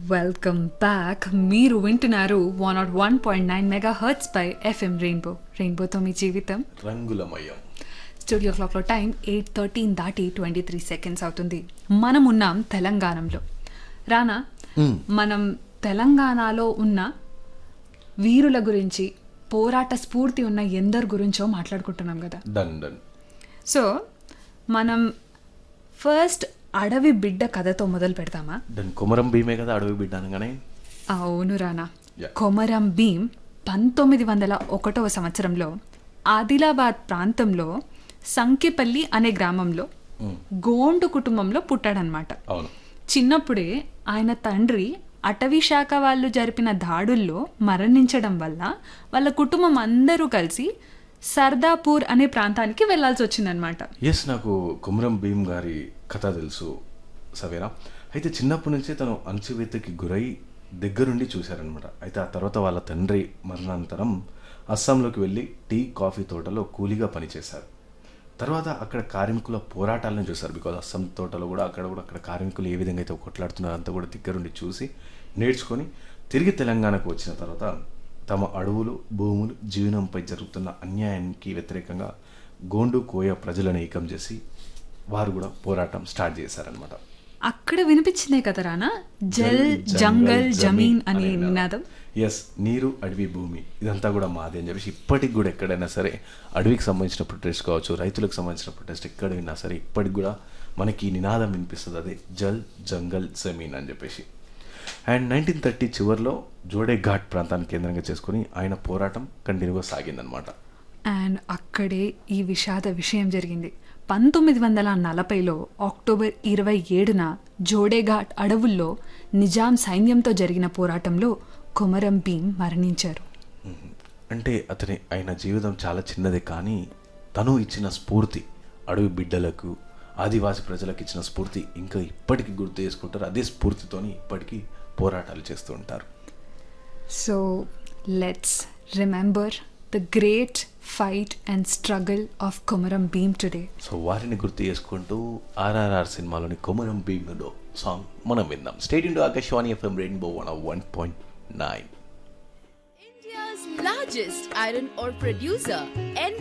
Welcome back మీరు వింటున్నారు one nought one point nine megahertz పై ఎఫ్ఎం రెయిన్బో రెయిన్బోతో మీ జీవితం రంగులమయం స్టూడియో క్లాక్లో టైం ఎయిట్ థర్టీన్ దాటి ట్వంటీ త్రీ సెకండ్స్ అవుతుంది మనం ఉన్నాం తెలంగాణలో రానా మనం తెలంగాణలో ఉన్న వీరుల గురించి పోరాట స్ఫూర్తి ఉన్న ఎందరి గురించో మాట్లాడుకుంటున్నాం కదా డన్ డన్ సో మనం ఫస్ట్ అడవి బిడ్డ కథతో మొదలు పెడతామా డన్ కుమరం భీమే కదా అడవి బిడ్డ అనగానే అవును రానా Yeah. కొమరం భీం పంతొమ్మిది వందల ఒకటవ సంవత్సరంలో ఆదిలాబాద్ ప్రాంతంలో సంకిపల్లి అనే గ్రామంలో గోండు కుటుంబంలో పుట్టాడనమాట అవును చిన్నప్పుడే ఆయన తండ్రి అటవీ శాఖ వాళ్ళు జరిపిన దాడుల్లో మరణించడం వల్ల వాళ్ళ కుటుంబం అందరూ కలిసి సర్దాపూర్ అనే ప్రాంతానికి వెళ్లాల్సి వచ్చిందనమాట ఎస్ నాకు కుమరం భీమ్ గారి కథ తెలుసు సవేరా అయితే చిన్నప్పటి నుంచే తను అణచివేతకి గురై దగ్గరుండి చూశారనమాట అయితే ఆ తర్వాత వాళ్ళ తండ్రి మరణానంతరం అస్సాంలోకి వెళ్ళి టీ కాఫీ తోటలో కూలీగా పనిచేశారు తర్వాత అక్కడ కార్మికుల పోరాటాలను చూశారు బికాజ్ అస్సాం తోటలో కూడా అక్కడ కూడా అక్కడ కార్మికులు ఏ విధంగా అయితే కొట్లాడుతున్నారో అంతా కూడా దగ్గరుండి చూసి నేర్చుకొని తిరిగి తెలంగాణకు వచ్చిన తర్వాత తమ అడవులు భూములు జీవనంపై జరుగుతున్న అన్యాయానికి వ్యతిరేకంగా గోండు కోయ ప్రజలను ఏకం చేసి వారు కూడా పోరాటం స్టార్ట్ చేశారనమాట అక్కడ వినిపించిందే కదా రానా జల్ జంగల్ జమీన్ అనే నినాదం ఎస్ నీరు అడవి భూమి ఇదంతా కూడా మాది అని చెప్పేసి ఇప్పటికి కూడా ఎక్కడైనా సరే అడవికి సంబంధించిన ప్రొటెస్ట్ కావచ్చు రైతులకు సంబంధించిన ప్రొటెస్ట్ ఎక్కడ విన్నా సరే ఇప్పటికి కూడా మనకి ఈ నినాదం వినిపిస్తుంది అదే జల్ జంగల్ జమీన్ అని చెప్పేసి అండ్ నైన్టీన్ థర్టీ చివరిలో జోడే ఘాట్ ప్రాంతాన్ని కేంద్రంగా చేసుకొని ఆయన పోరాటం కంటిన్యూగా సాగిందనమాట అండ్ అక్కడే ఈ విషాద విషయం జరిగింది పంతొమ్మిది వందల నలభైలో అక్టోబర్ ఇరవై ఏడున జోడేఘాట్ అడవుల్లో నిజాం సైన్యంతో జరిగిన పోరాటంలో కొమరం భీం మరణించారు అంటే అతని ఆయన జీవితం చాలా చిన్నదే కానీ తను ఇచ్చిన స్ఫూర్తి అడవి బిడ్డలకు ఆదివాసి ప్రజలకు ఇచ్చిన స్ఫూర్తి ఇంకా ఇప్పటికీ గుర్తు చేసుకుంటారు అదే స్ఫూర్తితోని ఇప్పటికీ పోరాటాలు చేస్తూ ఉంటారు so let's remember the great fight and struggle of Komaram Bheem today so వారిని గుర్తు చేసుకుంటూ ఆర్ఆర్ఆర్ సినిమాలోని కొమరం భీములో సాంగ్ మనం విందాం stay tuned into Akashvani FM Rainbow one one point nine India's largest iron ore producer,